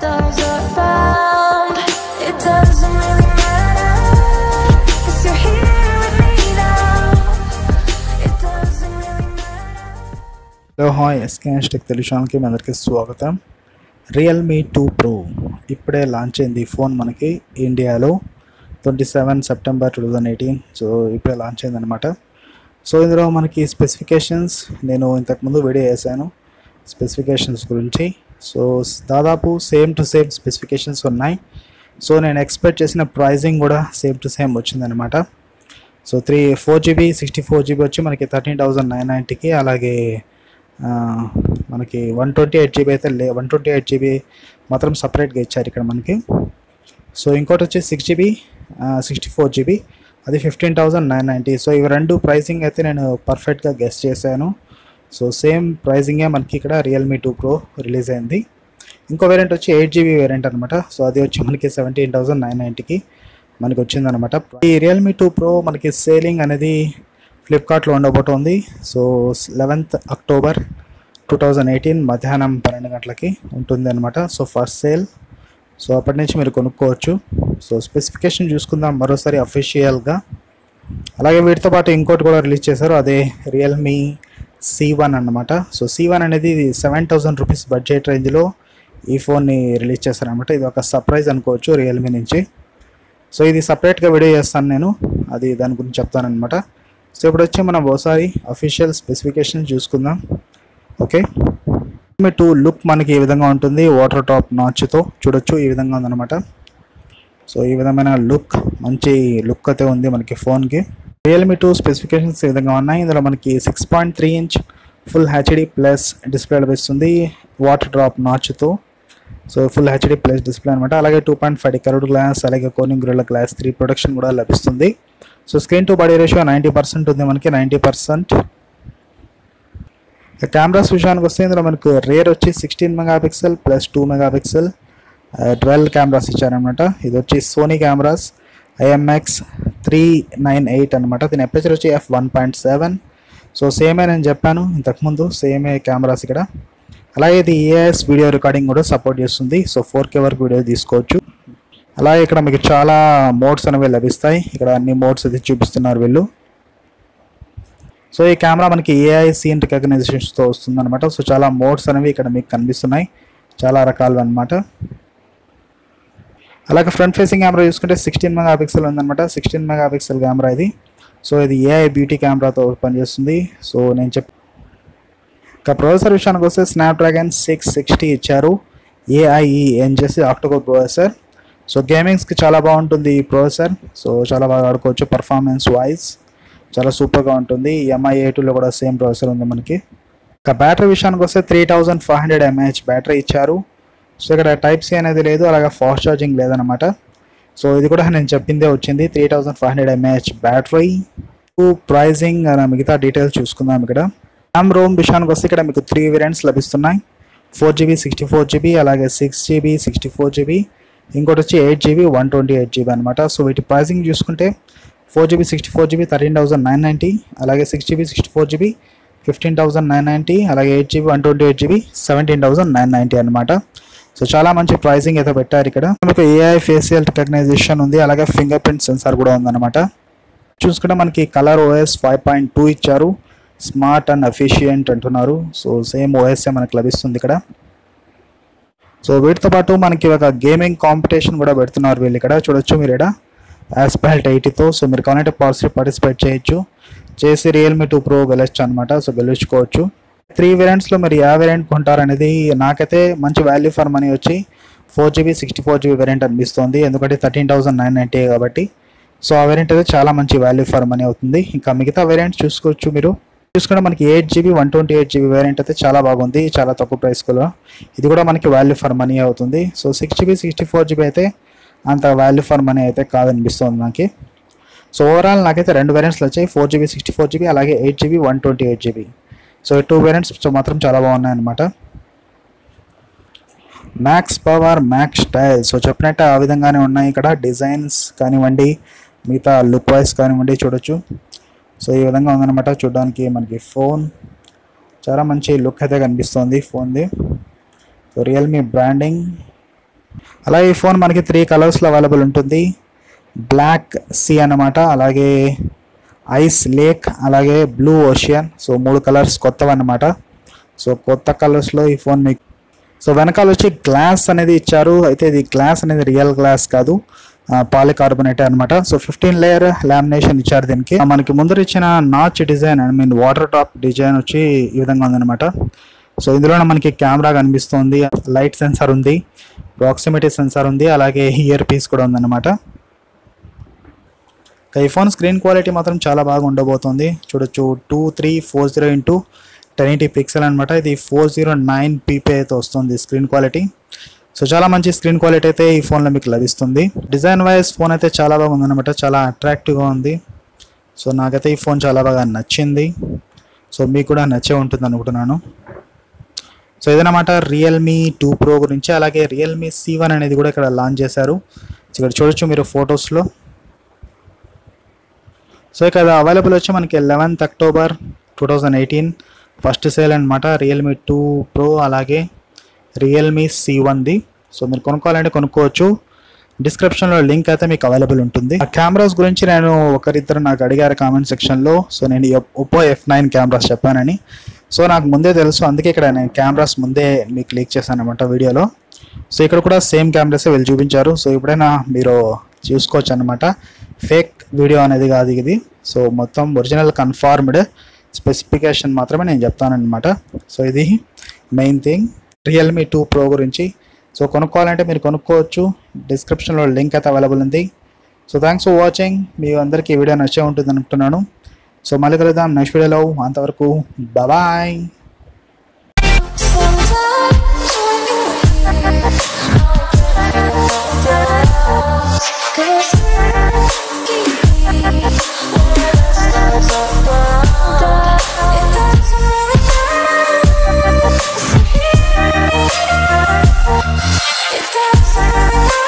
stars around. It doesn't really matter. Cause you're here with me now. It doesn't really matter. Hello hi SKS tech Telugu ఛానల్కి మీ అందరికీ స్వాగతం Realme two pro ఇప్పుడే launch అయింది ఈ phone మనకి ఇండియాలో twenty seven September two thousand eighteen so ఇప్పుడే లాంచ్ అయిందనమాట సో ఇందులో మనకి స్పెసిఫికేషన్స్ నేను ఇంతకుముందు వీడియో చేశాను స్పెసిఫికేషన్స్ గురించి సో స్- దాదాపు సేమ్ టు సేమ్ స్పెసిఫికేషన్స్ ఉన్నాయి సో నేను ఎక్స్పెక్ట్ చేసిన ప్రైజింగ్ కూడా సేమ్ టు సేమ్ వచ్చిందనమాట so three four GB sixty four GB వచ్చి మనకి థర్టీన్ థౌజండ్ నైన్ నైంటీకి అలాగే ఆ, మనకి వన్ ట్వంటీ ఎయిట్ జీబీ అయితే లే వన్ ట్వంటీ ఎయిట్ జీబీ మాత్రం సపరేట్గా ఇచ్చారు ఇక్కడ మనకి సో ఇంకోటి వచ్చి six GB sixty four GB అది fifteen thousand nine ninety so ఇవి రెండు ప్రైసింగ్ అయితే నేను పర్ఫెక్ట్గా గెస్ట్ చేశాను సో సేమ్ ప్రైజింగే మనకి ఇక్కడ రియల్మీ టూ ప్రో రిలీజ్ అయింది ఇంకో వేరియంట్ వచ్చి ఎయిట్ జీబీ వేరియంట్ అనమాట సో అది వచ్చి మనకి సెవెంటీన్ థౌజండ్ నైన్ నైంటీకి మనకి వచ్చిందనమాట ఈ రియల్మీ టూ ప్రో మనకి సేలింగ్ అనేది ఫ్లిప్కార్ట్లో ఉండబోతోంది so eleventh October two thousand eighteen మధ్యాహ్నం పన్నెండు గంటలకి ఉంటుంది అనమాట సో ఫస్ట్ సేల్ సో అప్పటి నుంచి మీరు కొనుక్కోవచ్చు సో స్పెసిఫికేషన్ చూసుకుందాం మరోసారి అఫీషియల్గా అలాగే వీటితో పాటు ఇంకోటి కూడా రిలీజ్ చేశారు అదే రియల్మీ సి వన్ అనమాట సో సి వన్ అనేది సెవెన్ థౌజండ్ రూపీస్ బడ్జెట్ రేంజ్లో ఈ ఫోన్ని రిలీజ్ చేశారనమాట ఇది ఒక సర్ప్రైజ్ అనుకోవచ్చు రియల్మీ నుంచి సో ఇది సపరేట్గా వీడియో చేస్తాను నేను అది దాని గురించి చెప్తానమాట సో ఇప్పుడు వచ్చి మనం ఒకసారి అఫీషియల్ స్పెసిఫికేషన్ చూసుకుందాం ఓకే రియల్మీ టూ లుక్ మనకి ఈ విధంగా ఉంటుంది వాటర్ టాప్ నాచ్తో చూడొచ్చు ఈ విధంగా ఉందన్నమాట సో ఈ విధమైన లుక్ మంచి లుక్ అయితే ఉంది మనకి ఫోన్కి రియల్మీ టూ స్పెసిఫికేషన్స్ ఈ విధంగా ఉన్నాయి ఇందులో మనకి six point three inch full HD plus display లభిస్తుంది వాటర్ డ్రాప్ నాచ్తో so full HD plus display అనమాట అలాగే two point five curved glass అలాగే Corning gorilla glass three production కూడా లభిస్తుంది so screen to body ratio ninety percent ఉంది మనకి ninety percent cameras విషయానికి వస్తే ఇందులో మనకు రేర్ వచ్చి sixteen megapixel plus two megapixel twelve cameras ఇచ్చారనమాట ఇది వచ్చి Sony cameras IMX three nine eight అనమాట దీని అపేచర్ వచ్చి F one point seven so సేమే నేను చెప్పాను ఇంతకుముందు సేమే కెమెరాస్ ఇక్కడ అలాగే ఇది ఏఎస్ వీడియో రికార్డింగ్ కూడా సపోర్ట్ చేస్తుంది సో ఫోర్ కే వరకు వీడియో తీసుకోవచ్చు అలాగే ఇక్కడ మీకు చాలా మోడ్స్ అనేవి లభిస్తాయి ఇక్కడ అన్ని మోడ్స్ అయితే చూపిస్తున్నారు వీళ్ళు సో ఈ కెమెరా మనకి ఏఐ సీన్ రికగ్నైజేషన్స్తో వస్తుంది అనమాట సో చాలా మోడ్స్ అనేవి ఇక్కడ మీకు కనిపిస్తున్నాయి చాలా రకాలు అనమాట అలాగే ఫ్రంట్ ఫేసింగ్ కెమెరా చూసుకుంటే సిక్స్టీన్ మెగా పిక్సెల్ ఉందన్నమాట సిక్స్టీన్ మెగా పిక్సెల్ కెమెరా ఇది సో ఇది ఏఐ బ్యూటీ కెమెరాతో పనిచేస్తుంది సో నేను చెప్ ఇక ప్రాసెసర్ విషయానికి వస్తే స్నాప్డ్రాగన్ సిక్స్ సిక్స్టీ ఇచ్చారు ఏఐఈ ఏం చేసి ఆక్టోకోర్ ప్రాసెసర్ సో గేమింగ్స్కి చాలా బాగుంటుంది ఈ ప్రాసెసర్ సో చాలా బాగా ఆడుకోవచ్చు పర్ఫార్మెన్స్ వైజ్ చాలా సూపర్గా ఉంటుంది ఎంఐ ఏ టూలో కూడా సేమ్ ప్రాసెసర్ ఉంది మనకి ఇక బ్యాటరీ విషయానికి వస్తే three thousand five hundred mAh battery ఇచ్చారు సో ఇక్కడ టైప్ సి అనేది లేదు అలాగే ఫాస్ట్ ఛార్జింగ్ లేదనమాట సో ఇది కూడా నేను చెప్పిందే వచ్చింది three thousand five hundred mAh battery pricing మిగతా డీటెయిల్స్ చూసుకుందాం ఇక్కడ ర్యామ్ రోమ్ విషయానికి వస్తే ఇక్కడ మీకు త్రీ వేరియంట్స్ లభిస్తున్నాయి four GB sixty four GB అలాగే six GB sixty four GB ఇంకోటి వచ్చి eight GB one twenty eight GB అనమాట సో వీటి ప్రైజింగ్ చూసుకుంటే four GB sixty four GB thirteen thousand nine ninety అలాగే six GB sixty four GB fifteen thousand nine ninety అలాగే eight GB one twenty eight GB seventeen thousand nine ninety అనమాట so చాలా మంచి pricing అయితే పెట్టారు ఇక్కడ మనకు ఏఐ ఫేషియల్ రికగ్నైజేషన్ ఉంది అలాగే ఫింగర్ ప్రింట్ సెన్సార్ కూడా ఉందన్నమాట చూసుకుంటే మనకి Color OS five point two ఇచ్చారు స్మార్ట్ అండ్ ఎఫిషియంట్ అంటున్నారు సో సేమ్ ఓఎస్ఏ మనకు లభిస్తుంది ఇక్కడ సో వీటితో పాటు మనకి ఒక గేమింగ్ కాంపిటీషన్ కూడా పెడుతున్నారు వీళ్ళు ఇక్కడ చూడొచ్చు మీరు ఇక్కడ యాస్పాల్ట్ ఎయిటీతో సో మీరు కావాలంటే పాలసీ పార్టిసిపేట్ చేయొచ్చు చేసి రియల్మీ టూ ప్రో గెలొచ్చు అనమాట సో గెలుచుకోవచ్చు త్రీ వేరియంట్స్లో మీరు ఏ వేరియంట్ కొంటారనేది నాకైతే మంచి వాల్యూ ఫర్ మనీ వచ్చి four GB sixty four GB variant అనిపిస్తుంది ఎందుకంటే థర్టీన్ థౌసండ్ నైన్ నైంటీ కాబట్టి సో ఆ వేరియంట్ అయితే చాలా మంచి వాల్యూ ఫర్ మనీ అవుతుంది ఇంకా మిగతా వేరియంట్స్ చూసుకోవచ్చు మీరు చూసుకుంటే మనకి eight GB one twenty eight GB variant అయితే చాలా బాగుంది చాలా తక్కువ ప్రైస్లో ఇది కూడా మనకి వాల్యూ ఫర్ మనీ అవుతుంది so six GB sixty four GB అయితే అంత వాల్యూ ఫర్ మనీ అయితే కాదనిపిస్తుంది నాకు సో ఓవరాల్ నాకైతే రెండు వేరియంట్స్లు వచ్చాయి four GB sixty four GB అలాగే eight GB one twenty eight GB so ఈ టూ వేరియంట్స్ మాత్రం చాలా బాగున్నాయి అనమాట max power max style so చెప్పినట్టు ఆ విధంగానే ఉన్నాయి ఇక్కడ డిజైన్స్ కానివ్వండి మిగతా లుక్ వైజ్ కానివ్వండి చూడొచ్చు సో ఈ విధంగా ఉందన్నమాట చూడడానికి మనకి ఫోన్ చాలా మంచి లుక్ అయితే కనిపిస్తుంది ఫోన్ది సో రియల్మీ బ్రాండింగ్ అలాగే ఈ ఫోన్ మనకి త్రీ కలర్స్లో అవైలబుల్ ఉంటుంది బ్లాక్ సీ అన్నమాట అలాగే ఐస్ లేక్ అలాగే బ్లూ ఓషియన్ సో మూడు కలర్స్ కొత్తవి అన్నమాట సో కొత్త కలర్స్లో ఈ ఫోన్ మీకు సో వెనకాల వచ్చి గ్లాస్ అనేది ఇచ్చారు అయితే ఇది గ్లాస్ అనేది రియల్ గ్లాస్ కాదు పాలికార్బోనేట్ అనమాట సో ఫిఫ్టీన్ లేయర్ లామినేషన్ ఇచ్చారు దీనికి ఆ, మనకి ముందర ఇచ్చిన notch design I mean water top design వచ్చి ఈ విధంగా ఉందన్నమాట సో ఇందులోనే మనకి కెమెరా కనిపిస్తుంది లైట్ సెన్సార్ ఉంది ప్రాక్సిమిటీ సెన్సార్ ఉంది అలాగే ఇయర్ పీస్ కూడా ఉందన్నమాట ఈ ఫోన్ స్క్రీన్ క్వాలిటీ మాత్రం చాలా బాగా ఉండబోతుంది చూడొచ్చు two three four zero into ten eighty pixel అనమాట ఇది ఫోర్ జీరో నైన్ పీపీ అయితే వస్తుంది స్క్రీన్ క్వాలిటీ సో చాలా మంచి స్క్రీన్ క్వాలిటీ అయితే ఈ ఫోన్లో మీకు లభిస్తుంది డిజైన్ వైజ్ ఫోన్ అయితే చాలా బాగా ఉందన్నమాట చాలా అట్రాక్టివ్గా ఉంది సో నాకైతే ఈ ఫోన్ చాలా బాగా నచ్చింది సో మీకు కూడా నచ్చే ఉంటుంది అనుకుంటున్నాను సో ఇదన్నమాట రియల్మీ టూ ప్రో గురించి అలాగే రియల్మీ సి వన్ అనేది కూడా ఇక్కడ లాంచ్ చేశారు సో ఇక్కడ చూడొచ్చు మీరు ఫొటోస్లో సో ఇక్కడ అవైలబుల్ వచ్చి మనకి eleventh October two thousand eighteen first sale అనమాట రియల్మీ టూ ప్రో అలాగే రియల్మీ సి వన్ది సో మీరు కొనుక్కోవాలంటే కొనుక్కోవచ్చు డిస్క్రిప్షన్లో లింక్ అయితే మీకు అవైలబుల్ ఉంటుంది ఆ కెమెరాస్ గురించి నేను ఒకరిద్దరు నాకు అడిగారు కామెంట్ సెక్షన్లో సో నేను ఒప్పో ఎఫ్ నైన్ కెమెరాస్ చెప్పానని సో నాకు ముందే తెలుసు అందుకే ఇక్కడ నేను కెమెరాస్ ముందే మీకు లీక్ చేశాను అనమాట వీడియోలో సో ఇక్కడ కూడా సేమ్ కెమెరాసే వీళ్ళు చూపించారు సో ఎప్పుడైనా మీరు చూసుకోవచ్చు అనమాట ఫేక్ వీడియో అనేది కాదు ఇది సో మొత్తం ఒరిజినల్ కన్ఫర్మ్డ్ స్పెసిఫికేషన్ మాత్రమే నేను చెప్తానన్నమాట సో ఇది main thing Realme two pro గురించి సో కొనుక్కోవాలంటే మీరు కొనుక్కోవచ్చు డిస్క్రిప్షన్లో లింక్ అయితే అవైలబుల్ ఉంది సో థ్యాంక్స్ ఫర్ వాచింగ్ మీ అందరికీ ఈ వీడియో నచ్చే ఉంటుంది అనుకుంటున్నాను సో మళ్ళీ కలుద్దాం నెక్స్ట్ వీడియోలో అంతవరకు bye It doesn't really matter